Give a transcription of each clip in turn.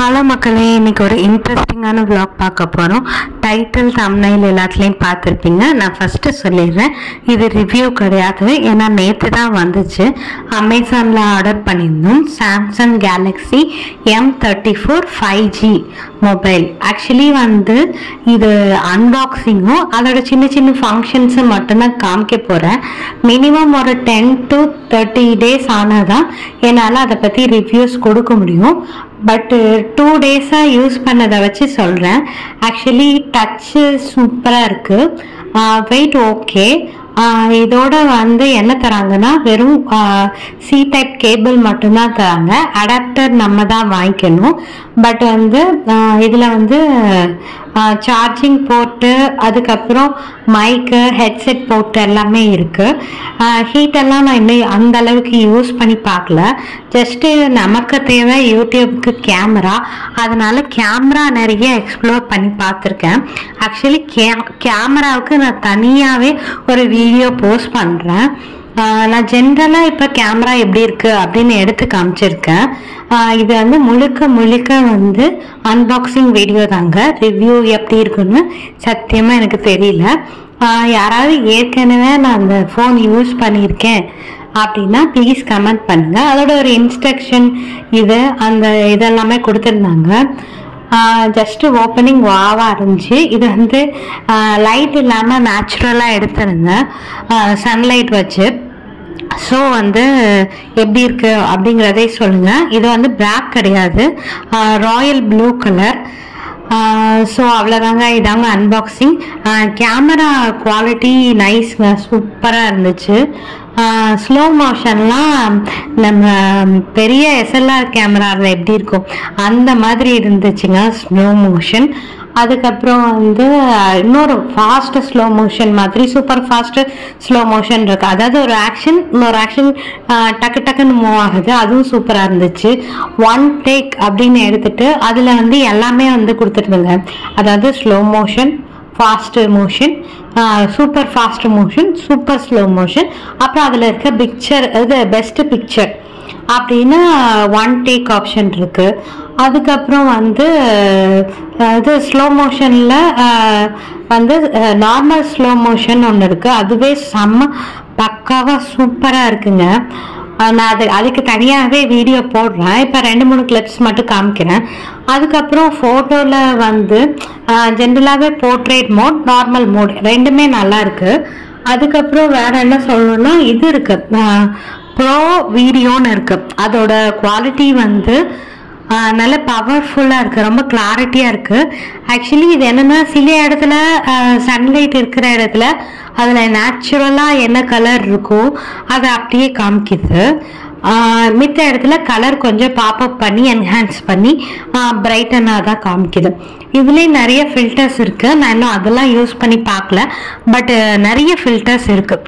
hello மக்களே இன்னைக்கு ஒரு இன்ட்ரெஸ்டிங்கான vlog பார்க்க போகிறோம் டைட்டில் thumbnail எல்லாத்துலேயும் பார்த்துருப்பீங்க நான் ஃபஸ்ட்டு சொல்லிடுறேன் இது ரிவ்யூ கிடையாது ஏன்னா நேற்று தான் வந்துச்சு அமேசானில் ஆர்டர் பண்ணியிருந்தோம் Samsung Galaxy M thirty four five G mobile actually வந்து இது அன்பாக்சிங்கும் அதோட சின்ன சின்ன ஃபங்க்ஷன்ஸும் மட்டும்தான் காமிக்க போகிறேன் மினிமம் ஒரு டென் டு தேர்ட்டி டேஸ் ஆனால் தான் என்னால் அதை பற்றி ரிவ்யூஸ் கொடுக்க முடியும் பட்டு டூ டேஸாக யூஸ் பண்ணதை வச்சு சொல்கிறேன் ஆக்சுவலி டச்சு சூப்பராக இருக்குது வெயிட் ஓகே இதோட வந்து என்ன தராங்கன்னா வெறும் சி டைப் கேபிள் மட்டும்தான் தராங்க அடாப்டர் நம்ம தான் வாங்கிக்கணும் பட் வந்து இதில் வந்து சார்ஜிங் போர்ட்டு அதுக்கப்புறம் மைக்கு ஹெட்செட் போர்ட்டு எல்லாமே இருக்குது ஹீட் எல்லாம் நான் இன்னும் அந்த அளவுக்கு யூஸ் பண்ணி பார்க்கல ஜஸ்ட்டு நமக்கு தேவை யூடியூப்க்கு கேமரா அதனால கேமரா நிறைய எக்ஸ்ப்ளோர் பண்ணி பார்த்துருக்கேன் ஆக்சுவலி கே கேமராவுக்கு நான் தனியாகவே ஒரு வீடியோ போஸ்ட் பண்ணுறேன் நான் ஜென்ரலாக இப்போ கேமரா எப்படி இருக்குது அப்படின்னு எடுத்து காமிச்சிருக்கேன் ஆஹ் இது வந்து முழுக்க முழுக்க வந்து அன்பாக்சிங் வீடியோ தாங்க ரிவ்யூ எப்படி இருக்குன்னு சத்தியமாக எனக்கு தெரியல ஆஹ் யாராவது ஏற்கனவே நான் அந்த ஃபோன் யூஸ் பண்ணியிருக்கேன் அப்படின்னா ப்ளீஸ் கமெண்ட் பண்ணுங்க அதோட ஒரு இன்ஸ்ட்ரக்ஷன் இது அந்த இதெல்லாமே கொடுத்துருந்தாங்க ஜஸ்ட் ஓப்பனிங் வாவா இருந்துச்சு இது வந்து லைட் இல்லாமல் நேச்சுரலாக எடுத்திருந்தேன் சன்லைட் வச்சு ஸோ வந்து எப்படி இருக்கு அப்படிங்கிறதே சொல்லுங்க இது வந்து பிளாக் கிடையாது ராயல் ப்ளூ கலர் ஸோ அவ்வளோதாங்க இதாங்க அன்பாக்சிங் கேமரா குவாலிட்டி நைஸ்ங்க சூப்பராக இருந்துச்சு ஸ்லோ மோஷன்லாம் நம்ம பெரிய எஸ்எல்ஆர் கேமராவில் எப்படி இருக்கும் அந்த மாதிரி இருந்துச்சுங்க ஸ்லோ மோஷன் அதுக்கப்புறம் வந்து இன்னொரு ஃபாஸ்ட் ஸ்லோ மோஷன் மாதிரி சூப்பர் ஃபாஸ்ட் ஸ்லோ மோஷன் இருக்கு அதாவது ஒரு ஆக்ஷன் இன்னொரு ஆக்ஷன் டக்கு டக்குன்னு மூவ் ஆகுது அதுவும் சூப்பராக இருந்துச்சு ஒன் டேக் அப்படின்னு எடுத்துட்டு அதில் வந்து எல்லாமே வந்து கொடுத்துருந்துங்க அதாவது slow motion fast motion super fast motion super slow motion அப்புறம் அதில் இருக்க பிக்சர் இது பெஸ்ட் பிக்சர் அப்படின்னு ஒன் டேக் ஆப்ஷன் இருக்கு அதுக்கப்புறம் வந்து இது ஸ்லோ மோஷனில் வந்து நார்மல் ஸ்லோ மோஷன் ஒன்று இருக்குது அதுவே செம்ம பக்காவாக சூப்பராக இருக்குங்க நான் அது அதுக்கு தனியாகவே வீடியோ போடுறேன் இப்போ ரெண்டு மூணு கிளிப்ஸ் மட்டும் காமிக்கிறேன் அதுக்கப்புறம் ஃபோட்டோவில் வந்து ஜென்ரலாகவே போர்ட்ரேட் மோட் நார்மல் மோட் ரெண்டுமே நல்லா இருக்கு அதுக்கப்புறம் வேற என்ன சொல்லணும்னா இது இருக்கு ப்ரோ வீடியோன்னு இருக்கு அதோட குவாலிட்டி வந்து நல்ல பவர்ஃபுல்லாக இருக்குது ரொம்ப கிளாரிட்டியாக இருக்குது ஆக்சுவலி இது என்னென்னா சில இடத்துல சன்லைட் இருக்கிற இடத்துல அதில் நேச்சுரலாக என்ன கலர் இருக்கோ அதை அப்படியே காமிக்குது மித்த இடத்துல கலர் கொஞ்சம் பாப்அப் பண்ணி என்ஹான்ஸ் பண்ணி பிரைட்டனாக தான் காமிக்குது இதுலேயும் நிறைய ஃபில்டர்ஸ் இருக்குது நான் இன்னும் அதெல்லாம் யூஸ் பண்ணி பார்க்கல பட் நிறைய ஃபில்டர்ஸ் இருக்குது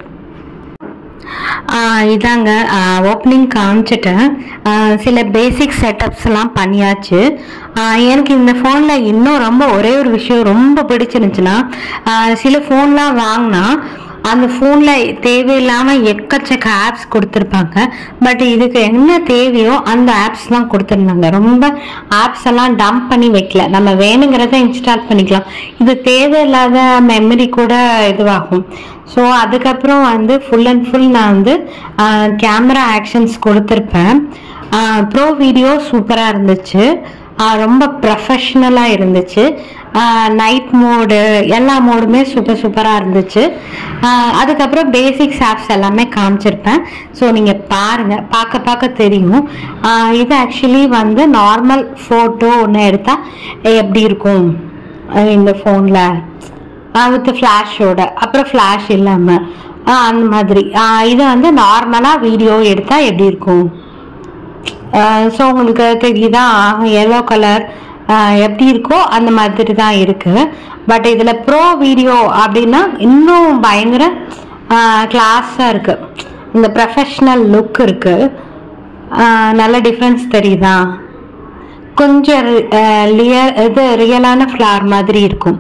இதாங்க ஓப்பனிங் காமிச்சிட்டேன் சில பேசிக் செட்டப்ஸ்லாம் பண்ணியாச்சு எனக்கு இந்த ஃபோனில் இன்னும் ரொம்ப ஒரே ஒரு விஷயம் ரொம்ப பிடிச்சிருந்துச்சுன்னா சில ஃபோன்லாம் வாங்கினா அந்த ஃபோனில் தேவையில்லாமல் எக்கச்சக்க ஆப்ஸ் கொடுத்துருப்பாங்க பட் இதுக்கு என்ன தேவையோ அந்த ஆப்ஸ்லாம் கொடுத்துருந்தாங்க ரொம்ப ஆப்ஸ் எல்லாம் டம்ப் பண்ணி வைக்கல நம்ம வேணுங்கிறத இன்ஸ்டால் பண்ணிக்கலாம் இது தேவையில்லாத மெமரி கூட இதுவாகும் ஸோ அதுக்கப்புறம் வந்து ஃபுல் அண்ட் ஃபுல் நான் வந்து கேமரா ஆக்ஷன்ஸ் கொடுத்துருப்பேன் ப்ரோ வீடியோ சூப்பராக இருந்துச்சு ரொம்ப ப்ரொஃபஷ்னலாக இருந்துச்சு நைட் மோடு எல்லா மோடுமே சூப்பர் சூப்பராக இருந்துச்சு அதுக்கப்புறம் பேசிக்ஸ் ஆப்ஸ் எல்லாமே காமிச்சிருப்பேன் ஸோ நீங்கள் பாருங்கள் பார்க்க பார்க்க தெரியும் இது ஆக்சுவலி வந்து நார்மல் ஃபோட்டோ ஒன்று எடுத்தால் எப்படி இருக்கும் இந்த ஃபோனில் வித் ஃப்ளாஷோட அப்புறம் ஃப்ளாஷ் இல்லாமல் அந்த மாதிரி இது வந்து நார்மலாக வீடியோ எடுத்தால் எப்படி இருக்கும் ஸோ உங்களுக்கு தெரியுதா எல்லோ கலர் எப்படி இருக்கோ அந்த மாதிரி தான் இருக்குது பட் இதில் ப்ரோ வீடியோ அப்படின்னா இன்னும் பயங்கர கிளாஸாக இருக்குது இந்த ப்ரொஃபஷ்னல் லுக் இருக்குது நல்ல டிஃப்ரென்ஸ் தெரியுதா கொஞ்சம் லியர் இது ரியலான ஃப்ளார் மாதிரி இருக்கும்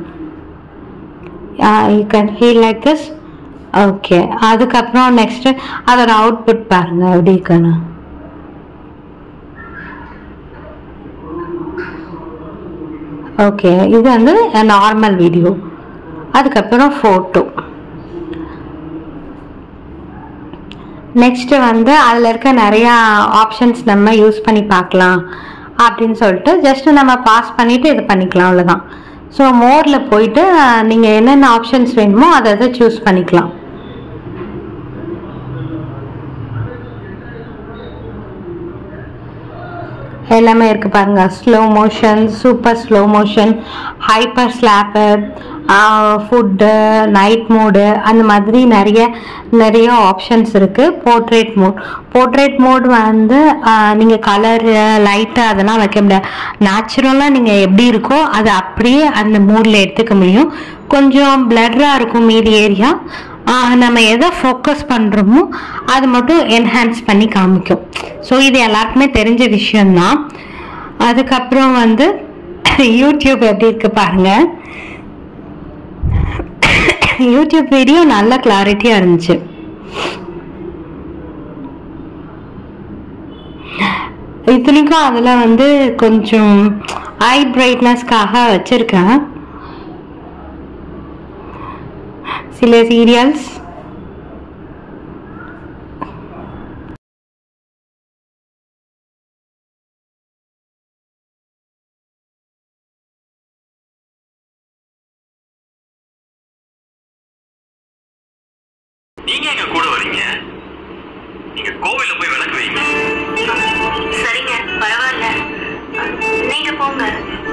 you can feel like this okay அதுக்கப்புறம் நெக்ஸ்ட்டு அதோட அவுட்புட் பாருங்கள் எப்படி இருக்குன்னு ஓகே இது வந்து நார்மல் வீடியோ அதுக்கப்புறம் ஃபோட்டோ நெக்ஸ்ட்டு வந்து அதில் இருக்க நிறையா ஆப்ஷன்ஸ் நம்ம யூஸ் பண்ணி பார்க்கலாம் அப்படின்னு சொல்லிட்டு ஜஸ்ட் நம்ம பாஸ் பண்ணிவிட்டு இது பண்ணிக்கலாம் அவ்வளோதான் ஸோ மோரில் போயிட்டு நீங்கள் என்னென்ன ஆப்ஷன்ஸ் வேணுமோ அதை அதை சூஸ் பண்ணிக்கலாம் எல்லாமே இருக்கு பாருங்க slow motion super slow motion hyper ஸ்லாப்பர் ஃபுட்டு நைட் மோடு அந்த மாதிரி நிறைய நிறைய ஆப்ஷன்ஸ் இருக்கு போர்ட்ரேட் மோட் போர்ட்ரேட் மோட் வந்து நீங்கள் கலர் லைட்டு அதெல்லாம் வைக்க முடியாது நேச்சுரலாக நீங்கள் எப்படி இருக்கோ அதை அப்படியே அந்த மூடில் எடுத்துக்க முடியும் கொஞ்சம் பிளர்ராக இருக்கும் மீதி ஏரியா நம்ம எதை ஃபோக்கஸ் பண்ணுறோமோ அது மட்டும் என்ஹான்ஸ் பண்ணி காமிக்கும் ஸோ இது எல்லாருக்குமே தெரிஞ்ச விஷயம்தான் அதுக்கப்புறம் வந்து யூடியூப் எப்படி இருக்கு பாருங்க யூடியூப் வீடியோ நல்ல கிளாரிட்டியாக இருந்துச்சு இத்தனைக்கும் அதில் வந்து கொஞ்சம் ஐ பிரைட்னஸ்க்காக வச்சுருக்கேன் சில சீரியல்ஸ் நீங்க எங்க கூட வரீங்க நீங்க கோவில்ல போய் விளக்கு வைங்க சரிங்க பரவாயில்ல நீங்க போங்க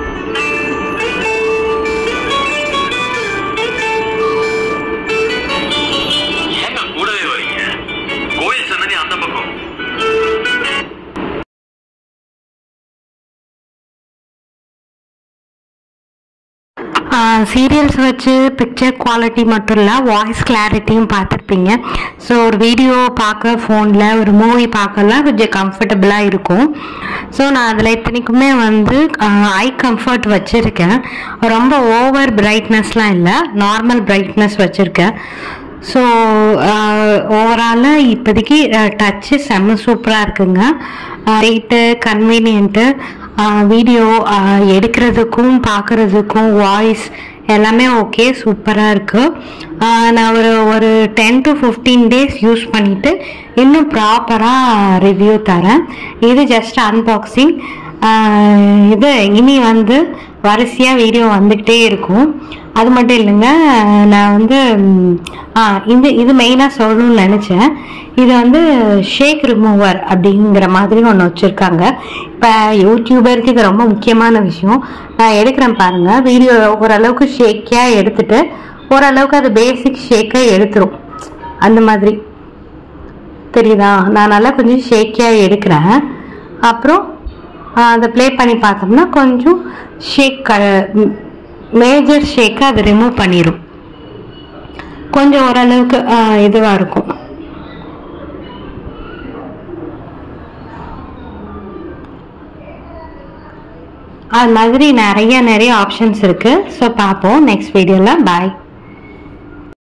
ஏங்க கூடவே வரீங்க கோயில் சன்னதி அந்த பக்கம் சீரியல்ஸ் வச்சு பிக்சர் குவாலிட்டி மட்டும் இல்லை வாய்ஸ் கிளாரிட்டியும் பார்த்துருப்பீங்க ஸோ ஒரு வீடியோ பார்க்க ஃபோனில் ஒரு மூவி பார்க்கலாம் கொஞ்சம் கம்ஃபர்டபுளாக இருக்கும் ஸோ நான் அதில் இத்தனைக்குமே வந்து ஐ கம்ஃபர்ட் வச்சுருக்கேன் ரொம்ப ஓவர் பிரைட்னஸ்லாம் இல்லை நார்மல் பிரைட்னஸ் வச்சுருக்கேன் ஸோ ஓவராலாக இப்போதைக்கு டச்சு செம்ம சூப்பராக இருக்குங்க ரேட்டு கன்வீனியன்ட்டு வீடியோ எடுக்கிறதுக்கும் பார்க்குறதுக்கும் வாய்ஸ் எல்லாமே ஓகே சூப்பராக இருக்குது நான் ஒரு ஒரு ten to fifteen days use பண்ணிவிட்டு இன்னும் ப்ராப்பராக ரிவ்யூ தரேன் இது ஜஸ்ட் அன்பாக்சிங் இது இனி வந்து வரிசையாக வீடியோ வந்துக்கிட்டே இருக்கும் அது மட்டும் இல்லைங்க நான் வந்து ம், ஆ இது இது மெயினாக சொல்லணும்னு நினச்சேன் இது வந்து ஷேக் ரிமூவர் அப்படிங்கிற மாதிரி ஒன்று வச்சுருக்காங்க இப்போ யூடியூபருக்கு இது ரொம்ப முக்கியமான விஷயம் நான் எடுக்கிறேன் பாருங்கள் வீடியோ ஓரளவுக்கு ஷேக்கியாக எடுத்துட்டு ஓரளவுக்கு அது பேசிக் ஷேக்காக எடுத்துரும் அந்த மாதிரி தெரியுதா நான் நல்லா கொஞ்சம் ஷேக்கியாக எடுக்கிறேன் அப்புறம் ஆ, அதை ப்ளே பண்ணி பார்த்தோம்னா கொஞ்சம் ஷேக் மேஜர் ஷேக்கை அதை ரிமூவ் பண்ணிடும் கொஞ்சம் ஓரளவுக்கு இதுவாக இருக்கும் அது மாதிரி நிறைய நிறைய ஆப்ஷன்ஸ் இருக்குது ஸோ பார்ப்போம் நெக்ஸ்ட் வீடியோவில் பாய்